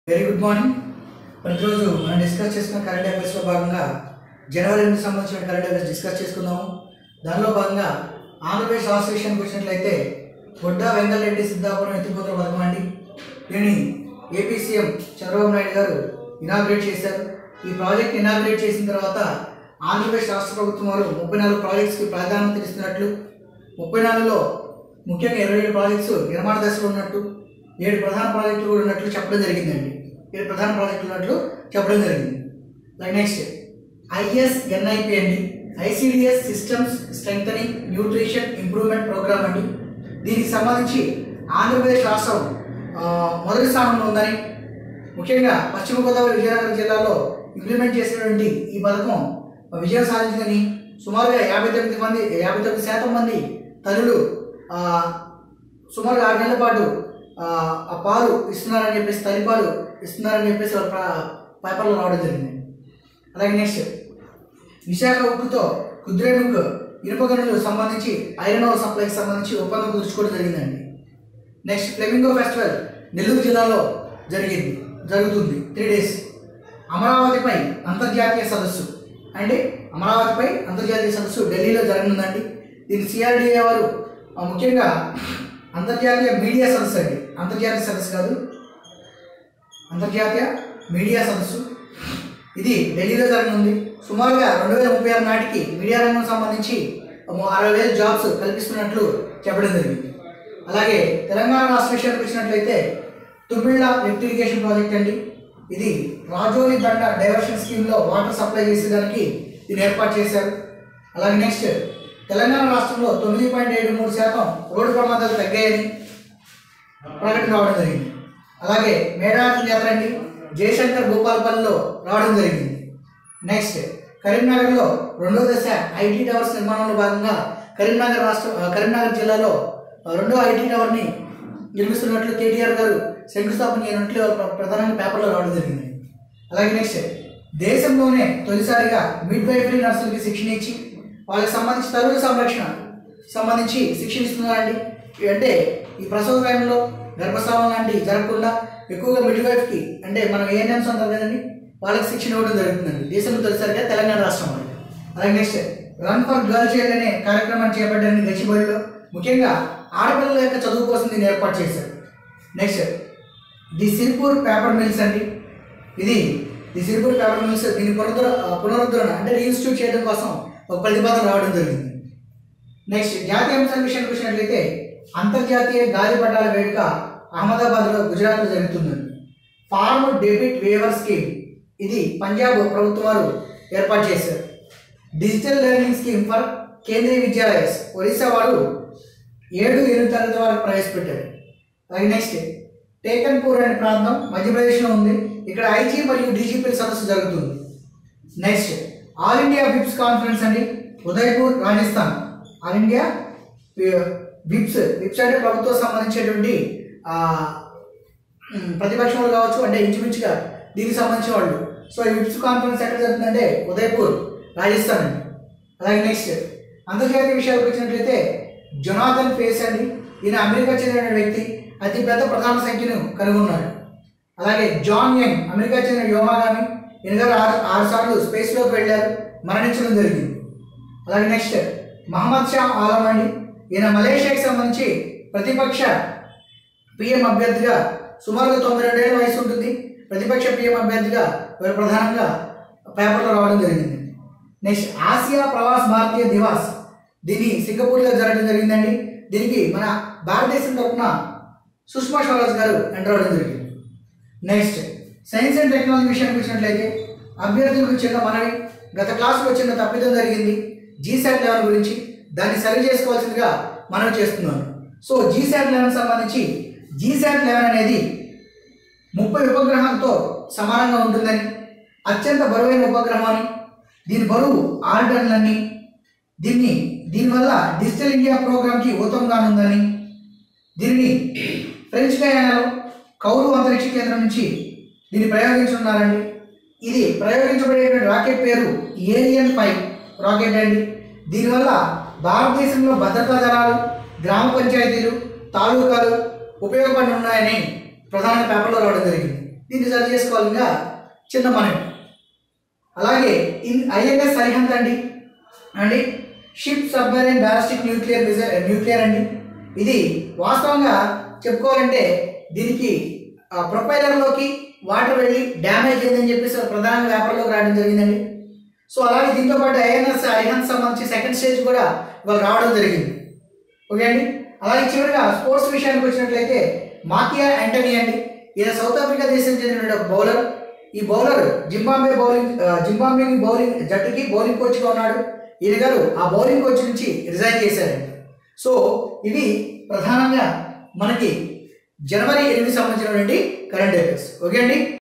very good morning ప్రతిరోజు మనం discuss చేసుకున్న కరెంట్ అఫైర్స్లో భాగంగా జనవరి ఎనిమిది సంబంధించిన కరెంట్ అఫైర్స్ డిస్కస్ చేసుకుందాము దానిలో భాగంగా ఆంధ్రప్రదేశ్ రాష్ట్ర విషయానికి వచ్చినట్లయితే బొడ్డా వెంకటరెడ్డి సిద్ధాపురం ఎత్తిపోతల పథకం అండి దీన్ని ఏపీ సీఎం చంద్రబాబు నాయుడు గారు ఇనాగ్రేట్ చేశారు ఈ ప్రాజెక్ట్ ఇనాగ్రేట్ చేసిన తర్వాత ఆంధ్రప్రదేశ్ రాష్ట్ర ప్రభుత్వం వారు ముప్పై నాలుగు ప్రాజెక్ట్స్కి ప్రాధాన్యత ఇస్తున్నట్లు ముప్పై నాలుగులో ముఖ్యంగా ఇరవై ఏడు ప్రాజెక్ట్స్ నిర్మాణ దశలో ఉన్నట్టు ఏడు ప్రధాన ప్రాజెక్టులు కూడా ఉన్నట్లు చెప్పడం జరిగిందండి ఏడు ప్రధాన ప్రాజెక్టులు ఉన్నట్లు చెప్పడం జరిగింది లైక్ నెక్స్ట్ ఐఎస్ఎన్ఐపి అండి ICDS systems strength nutrition improvement programme అండి దీనికి సంబంధించి ఆంధ్రప్రదేశ్ రాష్ట్రం ఆ, మొదటి స్థానంలో ఉందని ముఖ్యంగా పశ్చిమ గోదావరి విజయనగరం జిల్లాలో ఇంప్లిమెంట్ చేసినటువంటి ఈ పథకం విజయం సాధించిందని సుమారుగా యాభై తొమ్మిది మంది యాభై తొమ్మిది శాతం మంది తల్లులు ఆ, సుమారుగా ఆరు నెలల పాటు ఆ, ఆ పాలు ఇస్తున్నారని చెప్పేసి తల్లిపాలు ఇస్తున్నారని చెప్పేసి వాళ్ళ ప్ర- పేపర్లో రావడం జరిగింది అలాగే నెక్స్ట్ విశాఖ ఉక్కుతో కుద్రేముక్ ఇనుప గనులు సంబంధించి ఐరన్ ఓర్ సప్లైకి సంబంధించి ఒప్పందం కుదుర్చుకోవడం జరిగిందండి నెక్స్ట్ ఫ్లెమింగో ఫెస్టివల్ నెల్లూరు జిల్లాలో జరిగింది జరుగుతుంది త్రీ డేస్ అమరావతిపై అంతర్జాతీయ సదస్సు అండి అమరావతిపై అంతర్జాతీయ సదస్సు ఢిల్లీలో జరగనుందండి దీని సిఆర్డిఏ వారు ఆ, ముఖ్యంగా అంతర్జాతీయ మీడియా సదస్సు అండి అంతర్జాతీయ సదస్సు కాదు అంతర్జాతీయ మీడియా సదస్సు ఇది ఢిల్లీలో జరగనుంది సుమారుగా రెండు వేల ముప్పై ఆరు నాటికి మీడియా రంగం సంబంధించి ము- అరవై వేల జాబ్స్ కల్పిస్తున్నట్లు చెప్పడం జరిగింది అలాగే తెలంగాణ రాష్ట్ర విషయానికి వచ్చినట్లయితే తుమ్మిళ్ళ లిఫ్ట్ ఇరిగేషన్ ప్రాజెక్ట్ అండి ఇది రాజోలి బండ డైవర్షన్ స్కీమ్లో వాటర్ సప్లై చేసేదానికి దీన్ని ఏర్పాటు చేశారు అలాగే నెక్స్ట్ తెలంగాణ రాష్ట్రంలో తొమ్మిది పాయింట్ ఏడు మూడు శాతం రోడ్డు ప్రమాదాలు తగ్గాయని ప్రకటన రావడం జరిగింది అలాగే మేడారం జాతర అండి జయశంకర్ భూపాలపల్లిలో రావడం జరిగింది నెక్స్ట్ కరీంనగర్లో రెండో దశ ఐటీ టవర్స్ నిర్మాణంలో భాగంగా కరీంనగర్ రాష్ట్ర ఆ, కరీంనగర్ జిల్లాలో ఆ, రెండో ఐటీ టవర్ని నిర్మిస్తున్నట్లు కేటీఆర్ గారు శంకుస్థాపన చేయనట్లు వాళ్ళ ప్ర- ప్రధానంగా పేపర్లో రావడం జరిగింది అలాగే నెక్స్ట్ దేశంలోనే తొలిసారిగా మిడ్ వైఫరీ నర్సులకి శిక్షణ ఇచ్చి వాళ్ళకి సంబంధించి తరువుల సంరక్షణ సంబంధించి శిక్షణ ఇస్తున్నారండి అంటే ఈ ప్రసవ టైంలో గర్భస్రావం లాంటివి జరగకుండా ఎక్కువగా మిడ్ వైఫ్కి అంటే మనం ఏఎన్ఎంస్ అంటారు కదండి వాళ్ళకి శిక్షణ ఇవ్వడం జరుగుతుందండి దేశంలో తొలిసారిగా తెలంగాణ రాష్ట్రం వాళ్ళు అలాగే next run for girl child అనే కార్యక్రమాన్ని చేపట్టారని గచ్చిబడిలో ముఖ్యంగా ఆడపిల్లల యొక్క చదువు కోసం దీన్ని ఏర్పాటు చేశారు next the Sirpur paper mills అండి ఇది ది సిర్పూర్ పేపర్ మిల్స్ దీని పునరుద్ధర పునరుద్ధరణ అంటే రీఇన్స్టిట్యూట్ చేయడం కోసం ఒక ప్రతిపాదన రావడం జరిగింది నెక్స్ట్ జాతీయ అంశాల విషయానికి వచ్చినట్లయితే అంతర్జాతీయ గాలిపటాల వేడుక అహ్మదాబాద్లో గుజరాత్లో జరుగుతుందండి ఫార్మ్ డెబిట్ వేవర్ స్కీమ్ ఇది పంజాబ్ ప్రభుత్వం వారు ఏర్పాటు చేశారు డిజిటల్ లెర్నింగ్ స్కీమ్ ఫర్ కేంద్రీయ విద్యాలయస్ ఒరిస్సా వారు ఏడు ఎనిమిది తరగతి వరకు ప్రవేశపెట్టారు అలాగే నెక్స్ట్ టేకన్పూర్ అనే ప్రాంతం మధ్యప్రదేశ్లో ఉంది ఇక్కడ ఐజీ మరియు డీజీపీల సదస్సు జరుగుతుంది next all India whips conference అండి ఉదయపూర్ రాజస్థాన్ ఆల్ ఇండియా వి- విప్స్ విప్స్ అంటే ప్రభుత్వం సంబంధించేటువంటి ఆ, ఉమ్, ప్రతిపక్షం వాళ్ళు కావచ్చు అంటే ఇంచుమించుగా దీనికి సంబంధించిన వాళ్ళు సో ఈ విప్స్ కాన్ఫరెన్స్ ఎక్కడ జరుగుతుందంటే ఉదయపూర్ రాజస్థాన్ అండి అలాగే నెక్స్ట్ అంతర్జాతీయ విషయాలకు వచ్చినట్లయితే జొనాథన్ ఫేస్ అండి ఈయన అమెరికా చెందిన వ్యక్తి అతి పెద్ద ప్రధాన సంఖ్యను కనుగొన్నాడు అలాగే జాన్ యంగ్ అమెరికా చెందిన వ్యోమాగామి ఈయన గారు ఆరు ఆరు సార్లు స్పేస్లోకి వెళ్ళారు మరణించడం జరిగింది అలాగే నెక్స్ట్ మహమ్మద్ షా ఆలం అండి ఈయన మలేషియాకి సంబంధించి ప్రతిపక్ష పిఎం అభ్యర్థిగా సుమారుగా తొంభై రెండేళ్ల వయసు ఉంటుంది ప్రతిపక్ష పిఎం అభ్యర్థిగా వీరు ప్రధానంగా పేపర్లో రావడం జరిగింది నెక్స్ట్ ఆసియా ప్రవాస్ భారతీయ దివాస్ దీన్ని సింగపూర్లో జరగడం జరిగిందండి దీనికి మన భారతదేశం తరఫున సుష్మా స్వరాజ్ గారు ఎంటర్ అవ్వడం జరిగింది నెక్స్ట్ సైన్స్ అండ్ టెక్నాలజీ విషయానికి వచ్చినట్లయితే అభ్యర్థులకు చిన్న మనవి గత క్లాసులో చిన్న తప్పిదం జరిగింది జీసాట్ లెవెన్ గురించి దాన్ని సరి చేసుకోవాల్సిందిగా మనవి చేస్తున్నాను సో జీసాట్ లెవెన్ సంబంధించి జీసాట్ లెవెన్ అనేది ముప్పై ఉపగ్రహాలతో సమానంగా ఉంటుందని అత్యంత బరువైన ఉపగ్రహం అని దీని బరువు ఆరు టన్నులని దీన్ని దీనివల్ల డిజిటల్ ఇండియా ప్రోగ్రామ్కి ఊతం కానుందని దీనిని ఫ్రెంచ్ గయానాలో కౌరు అంతరిక్ష కేంద్రం నుంచి దీన్ని ప్రయోగించున్నారండి ఇది ప్రయోగించబడేటువంటి రాకెట్ పేరు ఏరియన్ ఫైవ్ రాకెట్ అండి దీనివల్ల భారతదేశంలో భద్రతా దళాలు గ్రామ పంచాయతీలు తాలూకాలు ఉపయోగపడి ఉన్నాయని ప్రధాన పేపర్లో రావడం జరిగింది దీన్ని సరి చేసుకోవాలి ఇంకా చిన్న మనవి అలాగే ఇన్ ఐఎన్ఎస్ సరిహంత్ అండి అండి ship submarine ballistic nuclear missile nuclear అండి ఇది వాస్తవంగా చెప్పుకోవాలంటే దీనికి ఆ, ప్రొపైలర్లోకి వాటర్ వెళ్ళి డ్యామేజ్ అయిందని చెప్పేసి ప్రధానంగా వ్యాపారంలోకి రావడం జరిగిందండి సో అలాగే దీంతో పాటు ఐఎన్ఎస్ ఐహన్ సంబంధించి సెకండ్ స్టేజ్ కూడా ఇవాళ రావడం జరిగింది ఓకే అండి అలాగే చివరిగా స్పోర్ట్స్ విషయానికి వచ్చినట్లయితే మాకియా యాంటనీ అండి ఈయన సౌత్ ఆఫ్రికా దేశం చెందిన ఒక బౌలర్ ఈ బౌలర్ జింబాంబే బౌలింగ్ ఆ, జింబాంబే బౌలింగ్ జట్టుకి బౌలింగ్ కోచ్గా ఉన్నాడు ఈయన గారు ఆ బౌలింగ్ కోచ్ నుంచి రిజైన్ చేశారండి సో ఇవి ప్రధానంగా మనకి జనవరి ఎనిమిది సంబంధించినటువంటి కరెంట్ అఫైర్స్ ఓకే అండి